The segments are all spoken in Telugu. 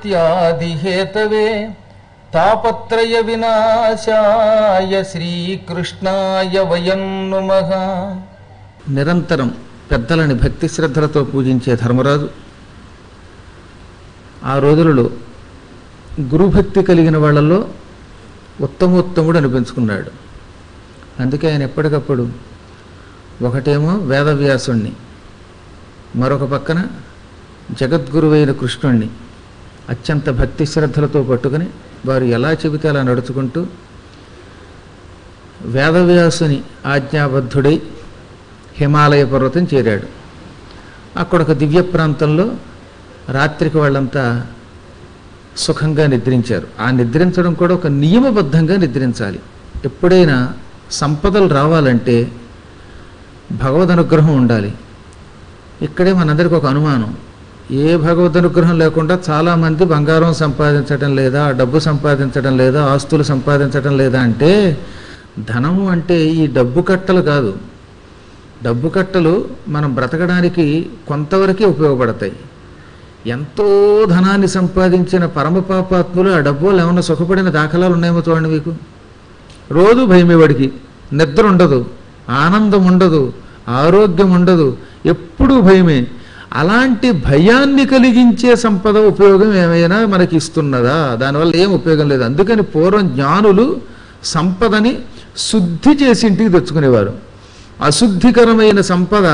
భవత్యాదిహేతవే తాపత్రయ వినాశాయ శ్రీకృష్ణాయ వయం నుమః నిరంతరం పెద్దలని భక్తి శ్రద్ధలతో పూజించే ధర్మరాజు ఆ రోజులలో గురుభక్తి కలిగిన వాళ్ళల్లో ఉత్తమోత్తముడు అనిపించుకున్నాడు అందుకే ఆయన ఎప్పటికప్పుడు ఒకటేమో వేదవ్యాసుణ్ణి మరొక పక్కన జగద్గురువైన కృష్ణుణ్ణి అత్యంత భక్తి శ్రద్ధలతో పట్టుకుని వారు ఎలా చెబితే అలా నడుచుకుంటూ వేదవ్యాసుని ఆజ్ఞాబద్ధుడై హిమాలయ పర్వతం చేరాడు అక్కడ ఒక దివ్య ప్రాంతంలో రాత్రికి వాళ్ళంతా సుఖంగా నిద్రించారు ఆ నిద్రించడం కూడా ఒక నియమబద్ధంగా నిద్రించాలి ఎప్పుడైనా సంపదలు రావాలంటే భగవద్ అనుగ్రహం ఉండాలి ఇక్కడే మనందరికీ ఒక అనుమానం ఏ భగవద్ అనుగ్రహం లేకుండా చాలామంది బంగారం సంపాదించడం లేదా డబ్బు సంపాదించడం లేదా ఆస్తులు సంపాదించడం లేదా అంటే ధనము అంటే ఈ డబ్బు కట్టలు కాదు డబ్బు కట్టలు మనం బ్రతకడానికి కొంతవరకే ఉపయోగపడతాయి ఎంతో ధనాన్ని సంపాదించిన పరమ పాపాత్ములు ఆ డబ్బులు ఏమన్నా సుఖపడిన దాఖలాలు ఉన్నాయేమో చూడండి మీకు రోజు భయమే వాడికి నిద్ర ఉండదు ఆనందం ఉండదు ఆరోగ్యం ఉండదు ఎప్పుడూ భయమే అలాంటి భయాన్ని కలిగించే సంపద ఉపయోగం ఏమైనా మనకి ఇస్తున్నదా దానివల్ల ఏం ఉపయోగం లేదు అందుకని పూర్వం జ్ఞానులు సంపదని శుద్ధి చేసి ఇంటికి తెచ్చుకునేవారు అశుద్ధికరమైన సంపద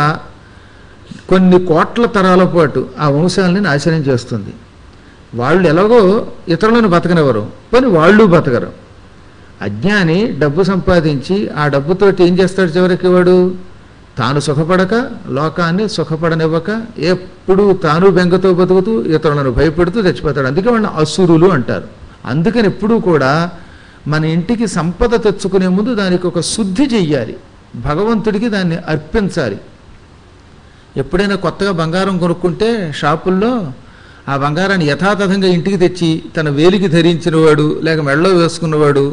కొన్ని కోట్ల తరాల పాటు ఆ వంశాలని నాశనం చేస్తుంది వాళ్ళు ఎలాగో ఇతరులను బతకనివ్వరు పని వాళ్ళు బతకరు అజ్ఞాని డబ్బు సంపాదించి ఆ డబ్బుతోటి ఏం చేస్తాడు చివరికి వాడు తాను సుఖపడక లోకాన్ని సుఖపడనివ్వక ఎప్పుడూ తాను బెంగతో బతుకుతూ ఇతరులను భయపెడుతూ చచ్చిపోతాడు అందుకే వాళ్ళని అసురులు అంటారు అందుకని ఎప్పుడూ కూడా మన ఇంటికి సంపద తెచ్చుకునే ముందు దానికి ఒక శుద్ధి చెయ్యాలి భగవంతుడికి దాన్ని అర్పించాలి ఎప్పుడైనా కొత్తగా బంగారం కొనుక్కుంటే షాపుల్లో ఆ బంగారాన్ని యథాతథంగా ఇంటికి తెచ్చి తన వేలికి ధరించినవాడు లేక మెడలో వేసుకున్నవాడు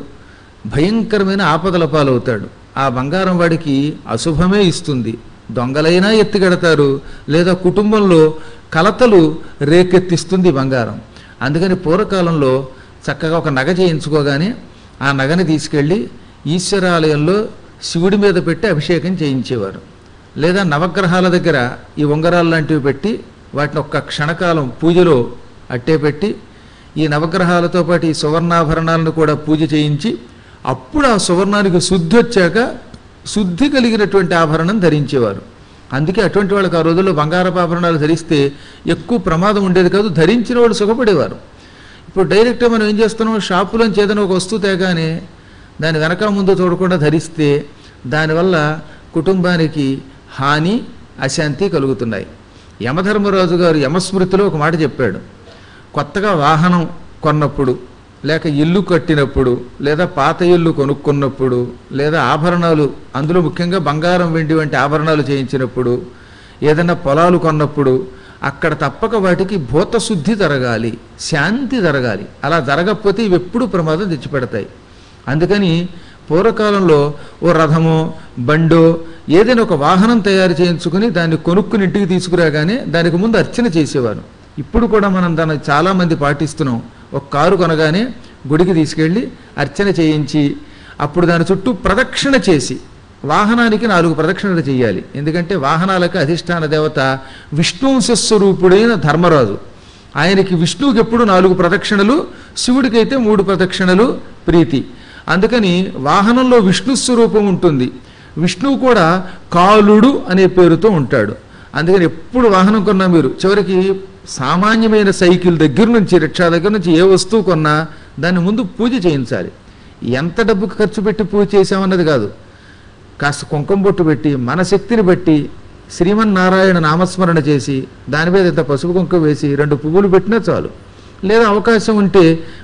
భయంకరమైన ఆపదల పాలవుతాడు ఆ బంగారం వాడికి అశుభమే ఇస్తుంది దొంగలైనా ఎత్తిగడతారు లేదా కుటుంబంలో కలతలు రేకెత్తిస్తుంది బంగారం అందుకని పూర్వకాలంలో చక్కగా ఒక నగ చేయించుకోగానే ఆ నగని తీసుకెళ్ళి ఈశ్వరాలయంలో శివుడి మీద పెట్టి అభిషేకం చేయించేవారు లేదా నవగ్రహాల దగ్గర ఈ ఉంగరాలు లాంటివి పెట్టి వాటిని ఒక్క క్షణకాలం పూజలో అట్టే పెట్టి ఈ నవగ్రహాలతో పాటు ఈ సువర్ణాభరణాలను కూడా పూజ చేయించి అప్పుడు ఆ సువర్ణానికి శుద్ధి వచ్చాక శుద్ధి కలిగినటువంటి ఆభరణం ధరించేవారు అందుకే అటువంటి వాళ్ళకి ఆ రోజుల్లో బంగారపు ఆభరణాలు ధరిస్తే ఎక్కువ ప్రమాదం ఉండేది కాదు ధరించిన వాళ్ళు సుఖపడేవారు ఇప్పుడు డైరెక్ట్గా మనం ఏం చేస్తున్నాం షాపులోంచి ఏదైనా ఒక వస్తువు తేగానే దాని వెనక ముందు చూడకుండా ధరిస్తే దానివల్ల కుటుంబానికి హాని అశాంతి కలుగుతున్నాయి యమధర్మరాజు గారు యమస్మృతిలో ఒక మాట చెప్పాడు కొత్తగా వాహనం కొన్నప్పుడు లేక ఇల్లు కట్టినప్పుడు లేదా పాత ఇల్లు కొనుక్కున్నప్పుడు లేదా ఆభరణాలు అందులో ముఖ్యంగా బంగారం వెండి వంటి ఆభరణాలు చేయించినప్పుడు ఏదైనా పొలాలు కొన్నప్పుడు అక్కడ తప్పక వాటికి భూతశుద్ధి జరగాలి శాంతి జరగాలి అలా జరగకపోతే ఇవి ఎప్పుడూ ప్రమాదం తెచ్చిపెడతాయి అందుకని పూర్వకాలంలో ఓ రథమో బండో ఏదైనా ఒక వాహనం తయారు చేయించుకుని దాన్ని కొనుక్కుని ఇంటికి తీసుకురాగానే దానికి ముందు అర్చన చేసేవారు ఇప్పుడు కూడా మనం దాన్ని చాలామంది పాటిస్తున్నాం ఒక కారు కొనగానే గుడికి తీసుకెళ్ళి అర్చన చేయించి అప్పుడు దాని చుట్టూ ప్రదక్షిణ చేసి వాహనానికి నాలుగు ప్రదక్షిణలు చేయాలి ఎందుకంటే వాహనాలకు అధిష్టాన దేవత విష్ణువంశస్వరూపుడైన ధర్మరాజు ఆయనకి విష్ణువుకి ఎప్పుడు నాలుగు ప్రదక్షిణలు శివుడికైతే మూడు ప్రదక్షిణలు ప్రీతి అందుకని వాహనంలో విష్ణు స్వరూపం ఉంటుంది విష్ణువు కూడా కాలుడు అనే పేరుతో ఉంటాడు అందుకని ఎప్పుడు వాహనం కొన్నా మీరు చివరికి సామాన్యమైన సైకిల్ దగ్గర నుంచి రిక్షా దగ్గర నుంచి ఏ వస్తువు కొన్నా దాన్ని ముందు పూజ చేయించాలి ఎంత డబ్బు ఖర్చు పెట్టి పూజ చేసామన్నది కాదు కాస్త కుంకుమ బొట్టు పెట్టి మన శక్తిని బట్టి శ్రీమన్నారాయణ నామస్మరణ చేసి దాని మీద ఇంత పసుపు కుంకుమ వేసి రెండు పువ్వులు పెట్టినా చాలు లేదా అవకాశం ఉంటే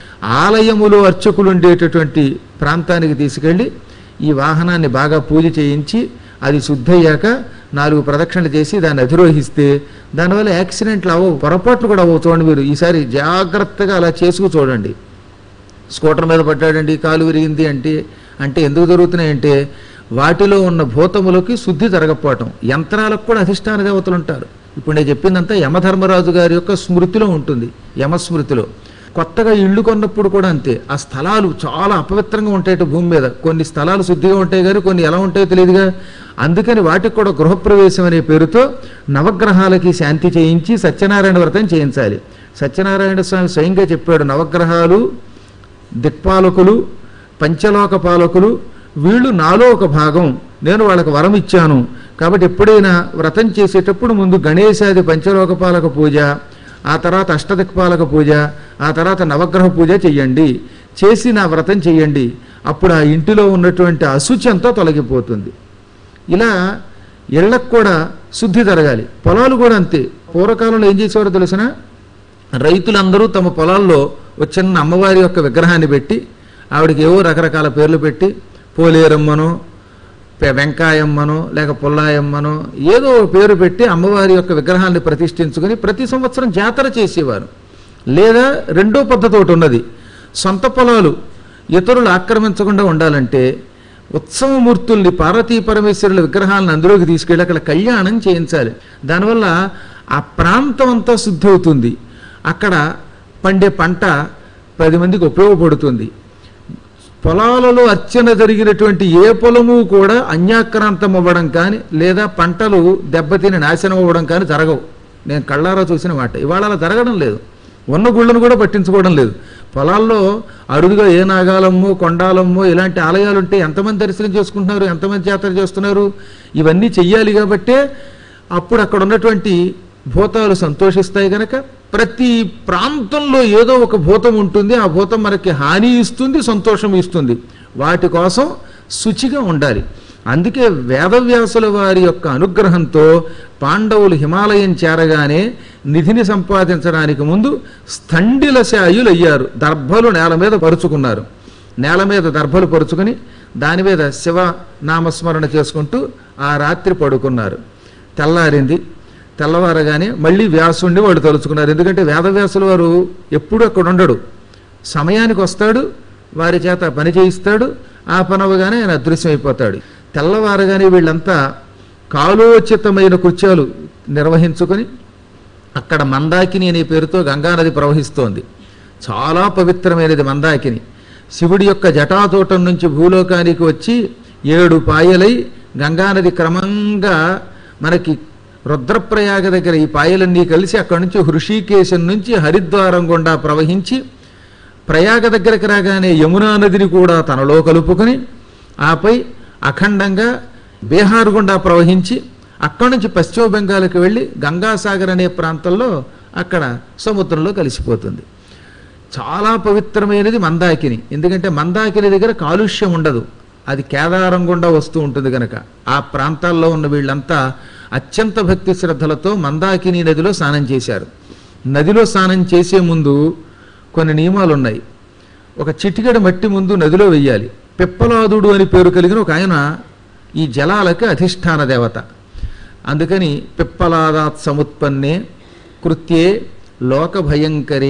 ఆలయములో అర్చకులు ఉండేటటువంటి ప్రాంతానికి తీసుకెళ్ళి ఈ వాహనాన్ని బాగా పూజ చేయించి అది శుద్ధయ్యాక నాలుగు ప్రదక్షిణలు చేసి దాన్ని అధిరోహిస్తే దానివల్ల యాక్సిడెంట్లు అవ్వవు పొరపాట్లు కూడా అవ్వవు చూడండి మీరు ఈసారి జాగ్రత్తగా అలా చేసుకు చూడండి స్కూటర్ మీద పడ్డాడండి కాలు విరిగింది అంటే అంటే ఎందుకు జరుగుతున్నాయంటే వాటిలో ఉన్న భూతములకి శుద్ధి జరగకపోవటం యంత్రాలకు కూడా అధిష్టాన దేవతలు ఉంటారు ఇప్పుడు నేను చెప్పిందంతా యమధర్మరాజు గారి యొక్క స్మృతిలో ఉంటుంది యమస్మృతిలో కొత్తగా ఇళ్ళు కొన్నప్పుడు కూడా అంతే ఆ స్థలాలు చాలా అపవిత్రంగా ఉంటాయట భూమి మీద కొన్ని స్థలాలు శుద్ధిగా ఉంటాయి కానీ కొన్ని ఎలా ఉంటాయో తెలియదుగా అందుకని వాటికి కూడా గృహప్రవేశం అనే పేరుతో నవగ్రహాలకి శాంతి చేయించి సత్యనారాయణ వ్రతం చేయించాలి సత్యనారాయణ స్వామి స్వయంగా చెప్పాడు నవగ్రహాలు దిక్పాలకులు పంచలోక పాలకులు వీళ్ళు నాలో ఒక భాగం నేను వాళ్ళకి వరం ఇచ్చాను కాబట్టి ఎప్పుడైనా వ్రతం చేసేటప్పుడు ముందు గణేశాది పంచలోక పాలక పూజ ఆ తర్వాత అష్టదిక్పాలక పూజ ఆ తర్వాత నవగ్రహ పూజ చెయ్యండి చేసి నా వ్రతం చెయ్యండి అప్పుడు ఆ ఇంటిలో ఉన్నటువంటి అశుచి అంతా తొలగిపోతుంది ఇలా ఇళ్లకు కూడా శుద్ధి జరగాలి పొలాలు కూడా అంతే పూర్వకాలంలో ఏం చేసేవారో తెలిసిన రైతులందరూ తమ పొలాల్లో ఒక చిన్న అమ్మవారి యొక్క విగ్రహాన్ని పెట్టి ఆవిడకి ఏవో రకరకాల పేర్లు పెట్టి పోలేరమ్మనో పె- వెంకాయమ్మనో లేక పుల్లాయమ్మనో ఏదో ఒక పేరు పెట్టి అమ్మవారి యొక్క విగ్రహాన్ని ప్రతిష్ఠించుకొని ప్రతి సంవత్సరం జాతర చేసేవారు లేదా రెండో పద్ధతి ఒకటి ఉన్నది సొంత పొలాలు ఇతరులు ఆక్రమించకుండా ఉండాలంటే ఉత్సవమూర్తుల్ని పార్వతీ పరమేశ్వరుల విగ్రహాలను అందులోకి తీసుకెళ్ళి అక్కడ కళ్యాణం చేయించాలి దానివల్ల ఆ ప్రాంతం అంతా శుద్ధి అవుతుంది అక్కడ పండే పంట పది మందికి ఉపయోగపడుతుంది పొలాలలో అర్చన జరిగినటువంటి ఏ పొలము కూడా అన్యాక్రాంతం అవ్వడం కానీ లేదా పంటలు దెబ్బతిని నాశనం అవ్వడం కానీ జరగవు నేను కళ్ళారా చూసిన మాట ఇవాళ అలా జరగడం లేదు ఉన్న గుళ్ళను కూడా పట్టించుకోవడం లేదు పొలాల్లో అరుదుగా ఏ నాగాలమ్మో కొండాలమ్మో ఇలాంటి ఆలయాలు ఉంటే ఎంతమంది దర్శనం చేసుకుంటున్నారు ఎంతమంది జాతర చేస్తున్నారు ఇవన్నీ చెయ్యాలి కాబట్టే అప్పుడు అక్కడ ఉన్నటువంటి భూతాలు సంతోషిస్తాయి గనక ప్రతి ప్రాంతంలో ఏదో ఒక భూతం ఉంటుంది ఆ భూతం మనకి హాని ఇస్తుంది సంతోషం ఇస్తుంది వాటి కోసం శుచిగా ఉండాలి అందుకే వేదవ్యాసుల వారి యొక్క అనుగ్రహంతో పాండవులు హిమాలయం చేరగానే నిధిని సంపాదించడానికి ముందు స్థండిలశాయులు అయ్యారు దర్భలు నేల మీద పరుచుకున్నారు నేల మీద దర్భలు పరుచుకుని దాని మీద శివ నామస్మరణ చేసుకుంటూ ఆ రాత్రి పడుకున్నారు తెల్లారింది తెల్లవారగానే మళ్ళీ వ్యాసుడిని వాడు తలుచుకున్నారు ఎందుకంటే వేదవ్యాసుల వారు ఎప్పుడు అక్కడ ఉండడు సమయానికి వస్తాడు వారి చేత పని చేయిస్తాడు ఆ పని అవగానే ఆయన అదృశ్యమైపోతాడు తెల్లవారగానే వీళ్ళంతా కాలోచితమైన కృత్యాలు నిర్వహించుకొని అక్కడ మందాకిని అనే పేరుతో గంగానది ప్రవహిస్తోంది చాలా పవిత్రమైనది మందాకిని శివుడి యొక్క జటాతోటం నుంచి భూలోకానికి వచ్చి ఏడు పాయలై గంగానది క్రమంగా మనకి రుద్రప్రయాగ దగ్గర ఈ పాయలన్నీ కలిసి అక్కడి నుంచి హృషికేశం నుంచి హరిద్వారం గుండా ప్రవహించి ప్రయాగ దగ్గరకు రాగానే యమునా నదిని కూడా తనలో కలుపుకొని ఆపై అఖండంగా బీహార్ గుండా ప్రవహించి అక్కడి నుంచి పశ్చిమ బెంగాల్కి వెళ్ళి గంగాసాగర్ అనే ప్రాంతంలో అక్కడ సముద్రంలో కలిసిపోతుంది చాలా పవిత్రమైనది మందాకిని ఎందుకంటే మందాకిని దగ్గర కాలుష్యం ఉండదు అది కేదారం గుండా వస్తూ ఉంటుంది కనుక ఆ ప్రాంతాల్లో ఉన్న వీళ్ళంతా అత్యంత భక్తి శ్రద్ధలతో మందాకిని నదిలో స్నానం చేశారు నదిలో స్నానం చేసే ముందు కొన్ని నియమాలు ఉన్నాయి ఒక చిటికెడు మట్టి ముందు నదిలో వెయ్యాలి పిప్పలాదుడు అని పేరు కలిగిన ఒక ఆయన ఈ జలాలకి అధిష్టాన దేవత అందుకని పిప్పలాదాత్ సముత్పన్నే కృత్యే లోకభయంకరే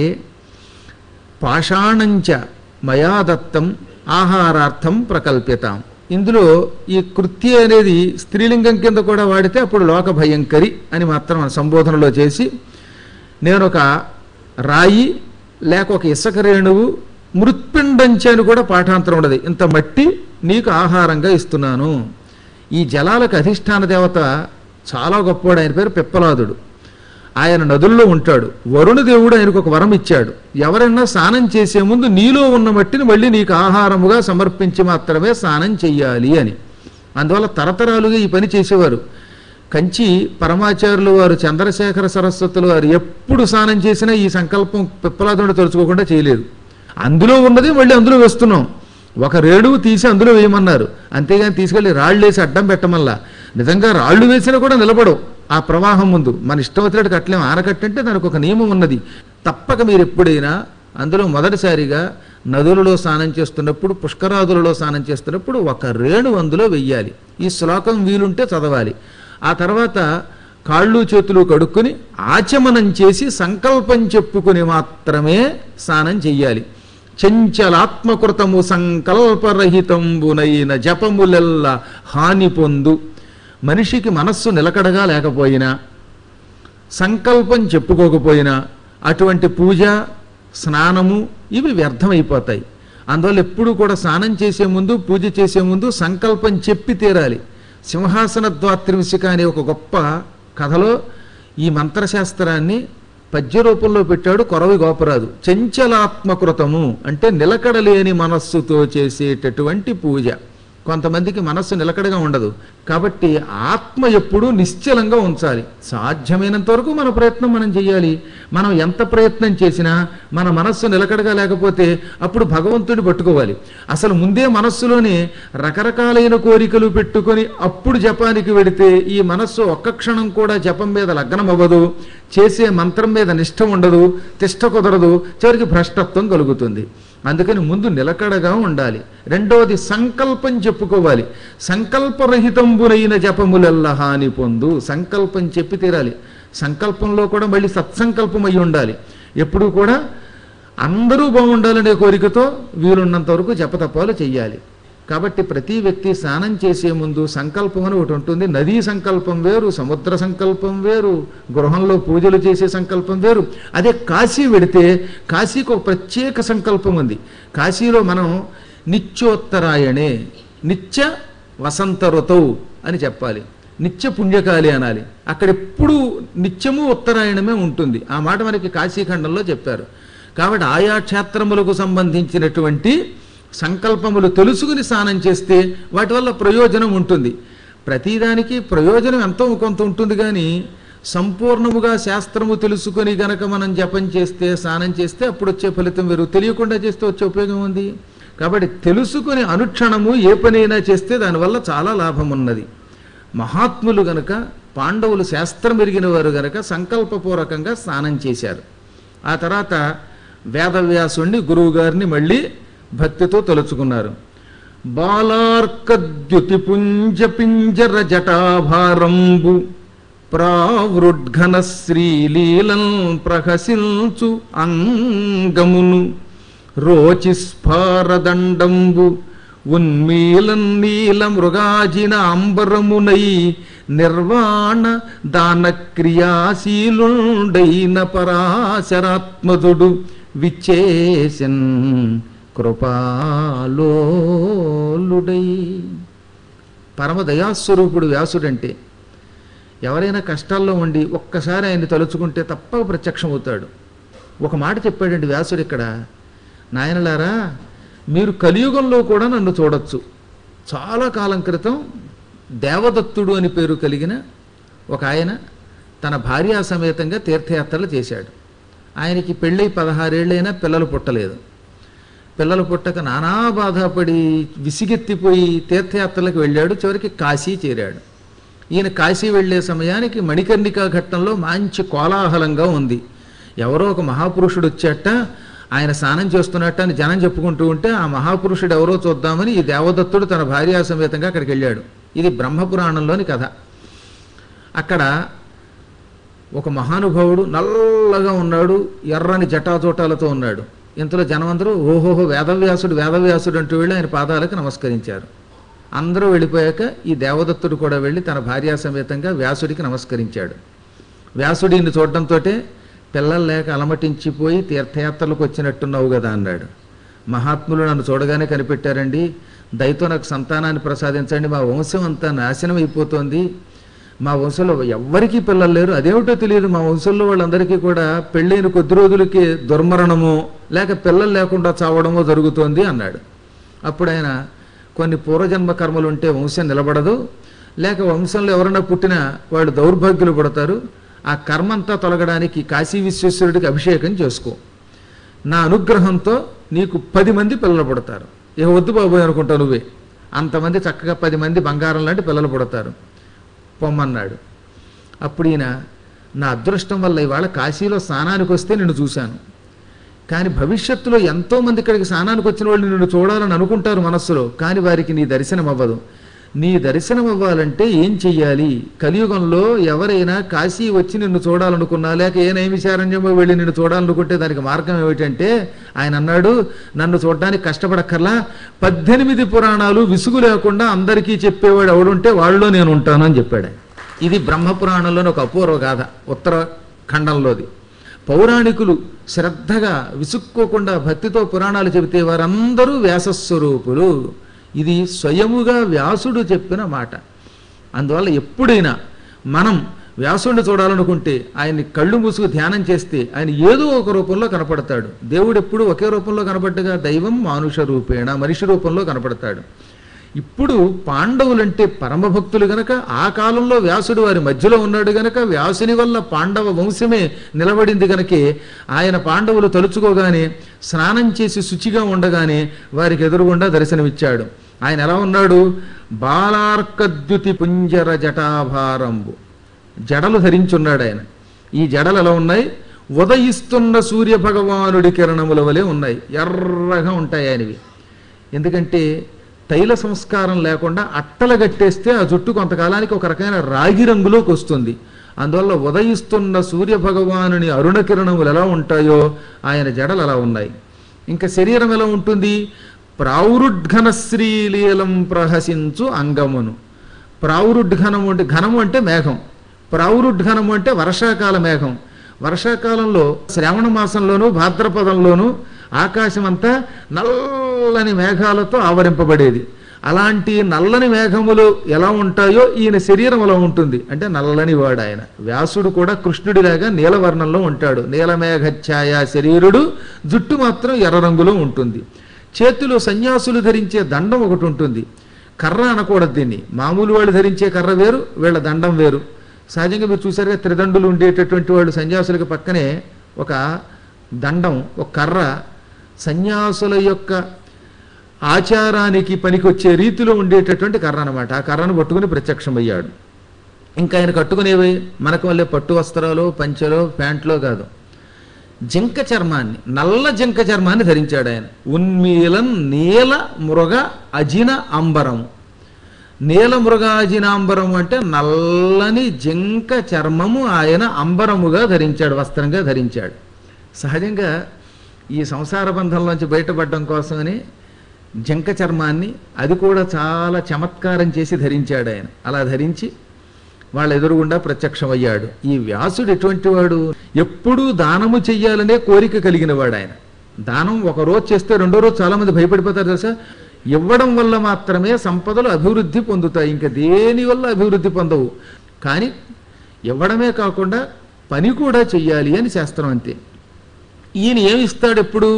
పాషాణంచ మయా దత్తం ఆహారార్థం ప్రకల్ప్యతాం ఇందులో ఈ కృత్య అనేది స్త్రీలింగం కింద కూడా వాడితే అప్పుడు లోక భయంకరి అని మాత్రం మన సంబోధనలో చేసి నేను ఒక రాయి లేక ఒక ఇసుక రేణువు మృత్పిండంచి అని కూడా పాఠాంతరం ఉండదు ఇంత మట్టి నీకు ఆహారంగా ఇస్తున్నాను ఈ జలాలకు అధిష్టాన దేవత చాలా గొప్పవాడు ఆయన పేరు పిప్పలాదుడు ఆయన నదుల్లో ఉంటాడు వరుణ దేవుడు ఆయనకు ఒక వరం ఇచ్చాడు ఎవరైనా స్నానం చేసే ముందు నీలో ఉన్న మట్టిని మళ్ళీ నీకు ఆహారముగా సమర్పించి మాత్రమే స్నానం చెయ్యాలి అని అందువల్ల తరతరాలుగా ఈ పని చేసేవారు కంచి పరమాచార్యులు వారు చంద్రశేఖర సరస్వతులు వారు ఎప్పుడు స్నానం చేసినా ఈ సంకల్పం పిప్పలాదుడు తలుచుకోకుండా చేయలేదు అందులో ఉన్నది మళ్ళీ అందులో వేస్తున్నాం ఒక రేణువు తీసి అందులో వేయమన్నారు అంతేగాని తీసుకెళ్ళి రాళ్ళు వేసి అడ్డం పెట్టమల్లా నిజంగా రాళ్ళు వేసినా కూడా నిలబడవు ఆ ప్రవాహం ముందు మన ఇష్టం వచ్చినట్టు కట్టలేము ఆనకట్టంటే దానికి ఒక నియమం ఉన్నది తప్పక మీరు ఎప్పుడైనా అందులో మొదటిసారిగా నదులలో స్నానం చేస్తున్నప్పుడు పుష్కరాదులలో స్నానం చేస్తున్నప్పుడు ఒక రేణు అందులో వెయ్యాలి ఈ శ్లోకం వీలుంటే చదవాలి ఆ తర్వాత కాళ్ళు చేతులు కడుక్కొని ఆచమనం చేసి సంకల్పం చెప్పుకుని మాత్రమే స్నానం చెయ్యాలి చంచలాత్మకృతము సంకల్పరహితంబునైన జపములెల్ల హాని పొందు మనిషికి మనస్సు నిలకడగా లేకపోయినా సంకల్పం చెప్పుకోకపోయినా అటువంటి పూజ స్నానము ఇవి వ్యర్థమైపోతాయి అందువల్ల ఎప్పుడు కూడా స్నానం చేసే ముందు పూజ చేసే ముందు సంకల్పం చెప్పి తీరాలి సింహాసన ద్వాత్రింశిక అనే ఒక గొప్ప కథలో ఈ మంత్రశాస్త్రాన్ని పద్య రూపంలో పెట్టాడు కొరవి గోపరాజు చంచలాత్మకృతము అంటే నిలకడలేని మనస్సుతో చేసేటటువంటి పూజ కొంతమందికి మనస్సు నిలకడగా ఉండదు కాబట్టి ఆత్మ ఎప్పుడూ నిశ్చలంగా ఉంచాలి సాధ్యమైనంత వరకు మన ప్రయత్నం మనం చేయాలి మనం ఎంత ప్రయత్నం చేసినా మన మనస్సు నిలకడగా లేకపోతే అప్పుడు భగవంతుడిని పట్టుకోవాలి అసలు ముందే మనస్సులోనే రకరకాలైన కోరికలు పెట్టుకొని అప్పుడు జపానికి వెడితే ఈ మనస్సు ఒక్క క్షణం కూడా జపం మీద లగ్నం అవ్వదు చేసే మంత్రం మీద నిష్ఠ ఉండదు తిష్ట కుదరదు చివరికి భ్రష్టత్వం కలుగుతుంది అందుకని ముందు నిలకడగా ఉండాలి రెండవది సంకల్పం చెప్పుకోవాలి సంకల్పరహితంబునైన జపములెల్ల హాని పొందు సంకల్పం చెప్పి తీరాలి సంకల్పంలో కూడా మళ్ళీ సత్సంకల్పం అయి ఉండాలి ఎప్పుడు కూడా అందరూ బాగుండాలనే కోరికతో వీలున్నంత వరకు జపతపాలు చెయ్యాలి కాబట్టి ప్రతి వ్యక్తి స్నానం చేసే ముందు సంకల్పం అని ఒకటి ఉంటుంది నదీ సంకల్పం వేరు సముద్ర సంకల్పం వేరు గృహంలో పూజలు చేసే సంకల్పం వేరు అదే కాశీ వెడితే కాశీకి ఒక ప్రత్యేక సంకల్పం ఉంది కాశీలో మనం నిత్యోత్తరాయణే నిత్య వసంత ఋతువు అని చెప్పాలి నిత్య పుణ్యకాలి అనాలి అక్కడ ఎప్పుడూ నిత్యము ఉత్తరాయణమే ఉంటుంది ఆ మాట మనకి కాశీఖండంలో చెప్పారు కాబట్టి ఆయా క్షేత్రములకు సంబంధించినటువంటి సంకల్పములు తెలుసుకుని స్నానం చేస్తే వాటి వల్ల ప్రయోజనం ఉంటుంది ప్రతిదానికి ప్రయోజనం ఎంతో కొంత ఉంటుంది కానీ సంపూర్ణముగా శాస్త్రము తెలుసుకొని గనక మనం జపం చేస్తే స్నానం చేస్తే అప్పుడు వచ్చే ఫలితం వేరు తెలియకుండా చేస్తే వచ్చే ఉపయోగం ఉంది కాబట్టి తెలుసుకుని అనుక్షణము ఏ పనైనా చేస్తే దానివల్ల చాలా లాభం ఉన్నది మహాత్ములు గనక పాండవులు శాస్త్రం ఎరిగిన వారు గనక సంకల్పపూర్వకంగా స్నానం చేశారు ఆ తర్వాత వేదవ్యాసుణ్ణి గురువుగారిని మళ్ళీ భక్తితో తలుచుకున్నారు బాలార్కద్యుతి పుంజ పింజర జటాభారంబు ప్రావృడ్ఘన శ్రీలీలం ప్రహసిల్చు అంగమును రోచిస్ఫారదండంబు ఉన్మీలం నీల మృగాజిన అంబరమునై నిర్వాణ దాన క్రియాశీలుండైన పరాశరాత్మదుడు విచ్చేసన్ కృపాలోలుడై పరమ దయాస్వరూపుడు వ్యాసుడంటే ఎవరైనా కష్టాల్లో ఉండి ఒక్కసారి ఆయన తలుచుకుంటే తప్పక ప్రత్యక్షమవుతాడు ఒక మాట చెప్పాడండి వ్యాసుడు ఇక్కడ నాయనలారా మీరు కలియుగంలో కూడా నన్ను చూడొచ్చు చాలా కాలం క్రితం దేవదత్తుడు అని పేరు కలిగిన ఒక ఆయన తన భార్యా సమేతంగా తీర్థయాత్రలు చేశాడు ఆయనకి పెళ్ళై పదహారేళ్ళైనా పిల్లలు పుట్టలేదు పిల్లలు పుట్టక నానా బాధపడి విసిగెత్తిపోయి తీర్థయాత్రలకు వెళ్ళాడు చివరికి కాశీ చేరాడు ఈయన కాశీ వెళ్ళే సమయానికి మణికర్ణికా ఘట్టంలో మంచి కోలాహలంగా ఉంది ఎవరో ఒక మహాపురుషుడు వచ్చాట ఆయన స్నానం చేస్తున్నట్టు అని జనం చెప్పుకుంటూ ఉంటే ఆ మహాపురుషుడు ఎవరో చూద్దామని ఈ దేవదత్తుడు తన భార్యా సమేతంగా అక్కడికి వెళ్ళాడు ఇది బ్రహ్మపురాణంలోని కథ అక్కడ ఒక మహానుభావుడు నల్లగా ఉన్నాడు ఎర్రని జటాజోటాలతో ఉన్నాడు ఇంతలో జనమందరూ ఓహోహో వేదవ్యాసుడు వేదవ్యాసుడు అంటూ వెళ్ళి ఆయన పాదాలకు నమస్కరించారు అందరూ వెళ్ళిపోయాక ఈ దేవదత్తుడు కూడా వెళ్ళి తన భార్యా సమేతంగా వ్యాసుడికి నమస్కరించాడు వ్యాసుడిని చూడటంతో పిల్లలు లేక అలమటించిపోయి తీర్థయాత్రలకు వచ్చినట్టున్నావు కదా అన్నాడు మహాత్ములు నన్ను చూడగానే కనిపెట్టారండి దయతో నాకు సంతానాన్ని ప్రసాదించండి మా వంశం అంతా నాశనం అయిపోతోంది మా వంశంలో ఎవ్వరికీ పిల్లలు లేరు అదేమిటో తెలియదు మా వంశంలో వాళ్ళందరికీ కూడా పెళ్ళైన కొద్ది రోజులకి దుర్మరణమో లేక పిల్లలు లేకుండా చావడమో జరుగుతోంది అన్నాడు అప్పుడు ఆయన కొన్ని పూర్వజన్మ కర్మలు ఉంటే వంశం నిలబడదు లేక వంశంలో ఎవరైనా పుట్టినా వాళ్ళు దౌర్భాగ్యులు పడతారు ఆ కర్మంతా తొలగడానికి కాశీ విశ్వేశ్వరుడికి అభిషేకం చేసుకో నా అనుగ్రహంతో నీకు పది మంది పిల్లలు పుడతారు ఇక వద్దు బాబోయ్ అనుకుంటా నువ్వే అంతమంది చక్కగా పది మంది బంగారం లాంటి పిల్లలు పుడతారు పొమ్మన్నాడు అప్పుడు ఈయన నా అదృష్టం వల్ల ఇవాళ కాశీలో స్నానానికి వస్తే నిన్ను చూశాను కానీ భవిష్యత్తులో ఎంతోమంది ఇక్కడికి స్నానానికి వచ్చిన వాళ్ళు నిన్ను చూడాలని అనుకుంటారు మనస్సులో కానీ వారికి నీ దర్శనం అవ్వదు నీ దర్శనం అవ్వాలంటే ఏం చెయ్యాలి కలియుగంలో ఎవరైనా కాశీ వచ్చి నిన్ను చూడాలనుకున్నా లేక ఏ నైమిశారణ్యమో వెళ్ళి నిన్ను చూడాలనుకుంటే దానికి మార్గం ఏమిటంటే ఆయన అన్నాడు నన్ను చూడడానికి కష్టపడక్కర్లా పద్దెనిమిది పురాణాలు విసుగు లేకుండా అందరికీ చెప్పేవాడు ఎవడుంటే వాళ్ళలో నేను ఉంటాను అని చెప్పాడు ఆయన. ఇది బ్రహ్మపురాణంలోని ఒక అపూర్వ గాథ ఉత్తర ఖండంలోది పౌరాణికులు శ్రద్ధగా విసుక్కోకుండా భక్తితో పురాణాలు చెబితే వారందరూ వ్యాసస్వరూపులు ఇది స్వయముగా వ్యాసుడు చెప్పిన మాట అందువల్ల ఎప్పుడైనా మనం వ్యాసుడిని చూడాలనుకుంటే ఆయన్ని కళ్ళు మూసుకు ధ్యానం చేస్తే ఆయన ఏదో ఒక రూపంలో కనపడతాడు దేవుడు ఎప్పుడు ఒకే రూపంలో కనపడ్డగా దైవం మానుష రూపేణ మనిషి రూపంలో కనపడతాడు ఇప్పుడు పాండవులంటే పరమభక్తులు గనక ఆ కాలంలో వ్యాసుడు వారి మధ్యలో ఉన్నాడు గనక వ్యాసుని వల్ల పాండవ వంశమే నిలబడింది గనకే ఆయన పాండవులు తలుచుకోగానే స్నానం చేసి శుచిగా ఉండగానే వారికి ఎదురుగుండా దర్శనమిచ్చాడు ఆయన ఎలా ఉన్నాడు బాలార్కద్యుతి పుంజర జటాభారంబు జడలు ధరించున్నాడు ఆయన ఈ జడలు ఎలా ఉన్నాయి ఉదయిస్తున్న సూర్య భగవానుడి కిరణముల వలె ఉన్నాయి ఎర్రగా ఉంటాయి ఆయనవి ఎందుకంటే తైల సంస్కారం లేకుండా అట్టలు కట్టేస్తే ఆ జుట్టు కొంతకాలానికి ఒక రకమైన రాగి రంగులోకి వస్తుంది అందువల్ల ఉదయిస్తున్న సూర్య భగవానుని అరుణ కిరణములు ఎలా ఉంటాయో ఆయన జడలు అలా ఉన్నాయి ఇంకా శరీరం ఎలా ఉంటుంది ప్రావురుడ్ఘన శ్రీలీలం ప్రహసించు అంగమును ప్రావురుడ్ఘనము అంటే ఘనము అంటే మేఘం ప్రావురుడ్ఘనము అంటే వర్షాకాల మేఘం వర్షాకాలంలో శ్రావణ మాసంలోనూ భాద్రపదంలోనూ ఆకాశం అంతా నల్లని మేఘాలతో ఆవరింపబడేది అలాంటి నల్లని మేఘములు ఎలా ఉంటాయో ఈయన శరీరం అలా ఉంటుంది అంటే నల్లని వాడు ఆయన వ్యాసుడు కూడా కృష్ణుడిలాగా నీలవర్ణంలో ఉంటాడు నీలమేఘ ఛాయ శరీరుడు జుట్టు మాత్రం ఎర్ర రంగులో ఉంటుంది చేతిలో సన్యాసులు ధరించే దండం ఒకటి ఉంటుంది కర్ర అనకూడదు దీన్ని మామూలు వాళ్ళు ధరించే కర్ర వేరు వీళ్ళ దండం వేరు సహజంగా మీరు చూసారుగా త్రిదండులు ఉండేటటువంటి వాళ్ళు సన్యాసులకు పక్కనే ఒక దండం ఒక కర్ర సన్యాసుల యొక్క ఆచారానికి పనికొచ్చే రీతిలో ఉండేటటువంటి కర్ర అనమాట ఆ కర్రను పట్టుకుని ప్రత్యక్షమయ్యాడు ఇంకా ఆయన కట్టుకునేవి మనకు వల్లే పట్టు వస్త్రాలు పంచెలో ప్యాంట్లో కాదు జింక చర్మాన్ని నల్ల జింక చర్మాన్ని ధరించాడు ఆయన ఉన్మీలం నీల మృగ అజిన అంబరం నీల మృగాజినాంబరం అంటే నల్లని జింక చర్మము ఆయన అంబరముగా ధరించాడు వస్త్రంగా ధరించాడు సహజంగా ఈ సంసార బంధంలోంచి బయటపడడం కోసమని జింక చర్మాన్ని అది కూడా చాలా చమత్కారం చేసి ధరించాడు ఆయన అలా ధరించి వాళ్ళ ఎదురుగుండా ప్రత్యక్షమయ్యాడు ఈ వ్యాసుడు ఎటువంటి వాడు ఎప్పుడూ దానము చెయ్యాలనే కోరిక కలిగిన వాడు ఆయన దానం ఒక రోజు చేస్తే రెండో రోజు చాలా మంది భయపడిపోతారు తెలుసా ఇవ్వడం వల్ల మాత్రమే సంపదలు అభివృద్ధి పొందుతాయి ఇంకా దేని వల్ల అభివృద్ధి పొందవు కానీ ఇవ్వడమే కాకుండా పని కూడా చెయ్యాలి అని శాస్త్రం అంతే ఈయన ఏమి ఇస్తాడు ఎప్పుడు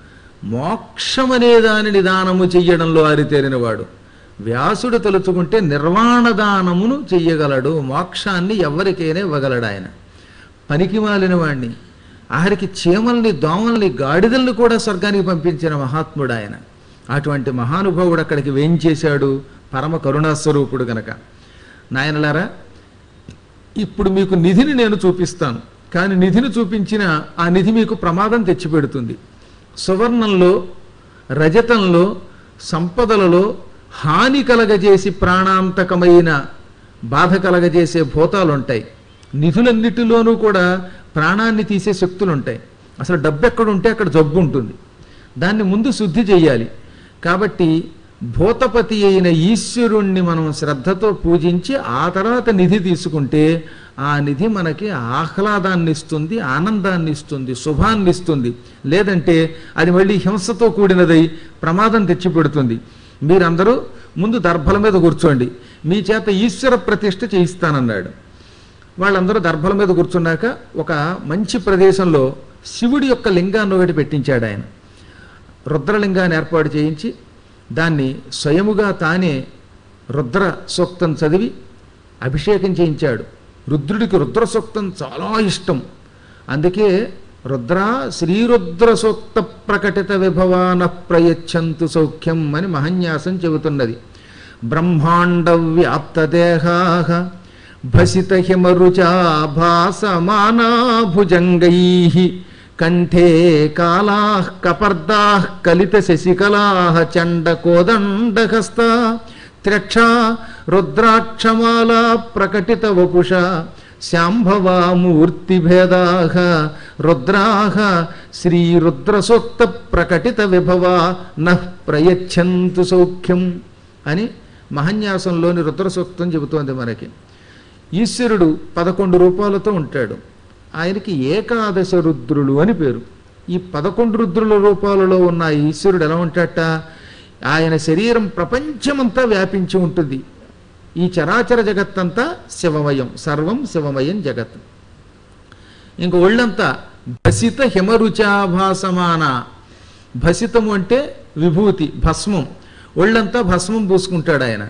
మోక్షం అనే దానిని దానము చెయ్యడంలో ఆరితేరినవాడు వ్యాసుడు తలుచుకుంటే నిర్వాణ దానమును చెయ్యగలడు మోక్షాన్ని ఎవరికైనా ఇవ్వగలడు ఆయన పనికి మాలిన వాణ్ణి ఆఖరికి చీమల్ని దోమల్ని గాడిదల్ని కూడా స్వర్గానికి పంపించిన మహాత్ముడు ఆయన అటువంటి మహానుభావుడు అక్కడికి వేయించేశాడు పరమ కరుణాస్వరూపుడు గనక నాయనలారా ఇప్పుడు మీకు నిధిని నేను చూపిస్తాను కానీ నిధిని చూపించిన ఆ నిధి మీకు ప్రమాదం తెచ్చిపెడుతుంది సువర్ణంలో రజతంలో సంపదలలో హాని కలగజేసి ప్రాణాంతకమైన బాధ కలగజేసే భూతాలు ఉంటాయి నిధులన్నిటిలోనూ కూడా ప్రాణాన్ని తీసే శక్తులు ఉంటాయి అసలు డబ్బు ఎక్కడ ఉంటే అక్కడ జబ్బు ఉంటుంది దాన్ని ముందు శుద్ధి చేయాలి కాబట్టి భూతపతి అయిన ఈశ్వరుణ్ణి మనం శ్రద్ధతో పూజించి ఆ తర్వాత నిధి తీసుకుంటే ఆ నిధి మనకి ఆహ్లాదాన్ని ఇస్తుంది ఆనందాన్ని ఇస్తుంది శుభాన్ని ఇస్తుంది లేదంటే అది మళ్ళీ హింసతో కూడినదై ప్రమాదం తెచ్చిపెడుతుంది మీరందరూ ముందు దర్భల మీద కూర్చోండి మీ చేత ఈశ్వర ప్రతిష్ఠ చేయిస్తానన్నాడు వాళ్ళందరూ దర్భల మీద కూర్చున్నాక ఒక మంచి ప్రదేశంలో శివుడి యొక్క లింగాన్ని ఒకటి పెట్టించాడు ఆయన రుద్రలింగాన్ని ఏర్పాటు చేయించి దాన్ని స్వయముగా తానే రుద్ర సూక్తం చదివి అభిషేకం చేయించాడు రుద్రుడికి రుద్ర సూక్తం చాలా ఇష్టం అందుకే రుద్ర శ్రీరుద్ర సూక్త ప్రకటిత విభవాన ప్రయచ్చంతు సౌఖ్యం అని మహన్యాసం చెబుతున్నది బ్రహ్మాండ వ్యాప్తదేహా భసిత హిమరుచా భాసమానా భుజంగై కంఠే కాళా కపర్దా కలిత శశికలా చండ కోదండహస్త త్రక్ష రుద్రాక్షమాల ప్రకటిత వపుష శాంభవామూర్తిభేదా రుద్రా శ్రీరుద్రసూక్త ప్రకటిత విభవా నః ప్రయచ్చంతు సౌఖ్యం అని మహన్యాసంలోని రుద్రసూక్తం చెబుతోంది మనకి ఈశ్వరుడు పదకొండు రూపాలతో ఉంటాడు ఆయనకి ఏకాదశ రుద్రులు అని పేరు ఈ పదకొండు రుద్రుల రూపాలలో ఉన్న ఆ ఈశ్వరుడు ఎలా ఉంటాట ఆయన శరీరం ప్రపంచమంతా వ్యాపించి ఉంటుంది ఈ చరాచర జగత్తంతా శివమయం సర్వం శివమయం జగత్ ఇంక ఒళ్ళంతా భసిత హిమరుచాభాసమాన భసితము అంటే విభూతి భస్మం ఒళ్ళంతా భస్మం పూసుకుంటాడు ఆయన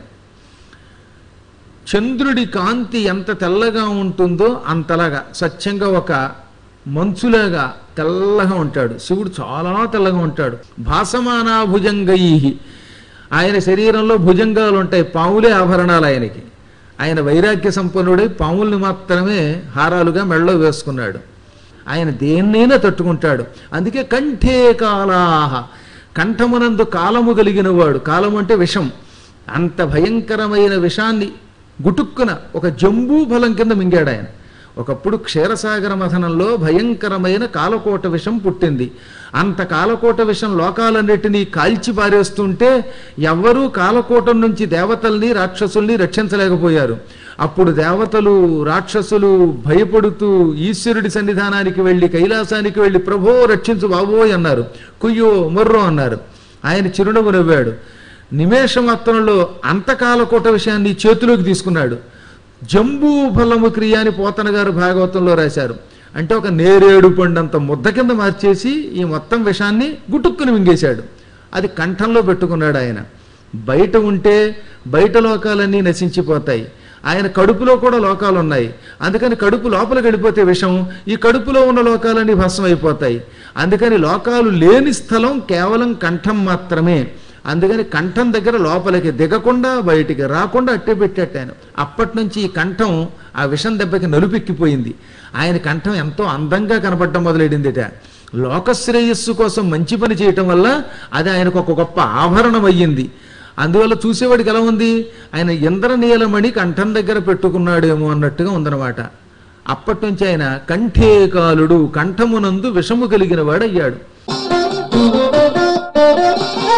చంద్రుడి కాంతి ఎంత తెల్లగా ఉంటుందో అంతలాగా స్వచ్ఛంగా ఒక మంచులాగా తెల్లగా ఉంటాడు శివుడు చాలా తెల్లగా ఉంటాడు భాసమానా భుజంగై ఆయన శరీరంలో భుజంగాలు ఉంటాయి పాములే ఆభరణాలు ఆయనకి ఆయన వైరాగ్య సంపన్నుడై పాముల్ని మాత్రమే హారాలుగా మెళ్ళలో వేసుకున్నాడు ఆయన దేన్నైనా తట్టుకుంటాడు అందుకే కంఠే కాలాహ కంఠమునందు కాలము కలిగిన వాడు కాలము అంటే విషం అంత భయంకరమైన విషాన్ని గుటుక్కున ఒక జంబూ ఫలం కింద మింగాడు ఆయన ఒకప్పుడు క్షీరసాగర మథనంలో భయంకరమైన కాలకోట విషం పుట్టింది అంత కాలకోట విషం లోకాలన్నిటినీ కాల్చి పారేస్తుంటే ఎవ్వరూ కాలకోటం నుంచి దేవతల్ని రాక్షసుల్ని రక్షించలేకపోయారు అప్పుడు దేవతలు రాక్షసులు భయపడుతూ ఈశ్వరుడి సన్నిధానానికి వెళ్ళి కైలాసానికి వెళ్ళి ప్రభో రక్షించు బాబోయ్ అన్నారు కుయ్యో మొర్రో అన్నారు ఆయన చిరునవ్వు నవ్వాడు నిమేష మాత్రంలో అంతకాలకోట విషయాన్ని చేతిలోకి తీసుకున్నాడు జంబూ ఫలము క్రియ అని పోతన గారు భాగవతంలో రాశారు అంటే ఒక నేరేడు పండంత ముద్ద కింద మార్చేసి ఈ మొత్తం విషాన్ని గుటుక్కుని మింగేశాడు అది కంఠంలో పెట్టుకున్నాడు ఆయన బయట ఉంటే బయట లోకాలన్నీ నశించిపోతాయి ఆయన కడుపులో కూడా లోకాలు ఉన్నాయి అందుకని కడుపు లోపలికి వెళ్ళిపోతే విషం ఈ కడుపులో ఉన్న లోకాలన్నీ భస్మం అయిపోతాయి అందుకని లోకాలు లేని స్థలం కేవలం కంఠం మాత్రమే అందుకని కంఠం దగ్గర లోపలికి దిగకుండా బయటికి రాకుండా అట్టే పెట్టాడు ఆయన అప్పటి నుంచి ఈ కంఠం ఆ విషం దెబ్బకి నలుపెక్కిపోయింది ఆయన కంఠం ఎంతో అందంగా కనపడటం మొదలెడిందిట లోకశ్రేయస్సు కోసం మంచి పని చేయటం వల్ల అది ఆయనకు ఒక గొప్ప ఆభరణం అయ్యింది అందువల్ల చూసేవాడికి ఎలా ఉంది ఆయన ఇంద్రనీలమణి కంఠం దగ్గర పెట్టుకున్నాడేమో అన్నట్టుగా ఉందన్నమాట అప్పటి నుంచి ఆయన కంఠేకాలుడు కంఠమునందు విషము కలిగిన వాడయ్యాడు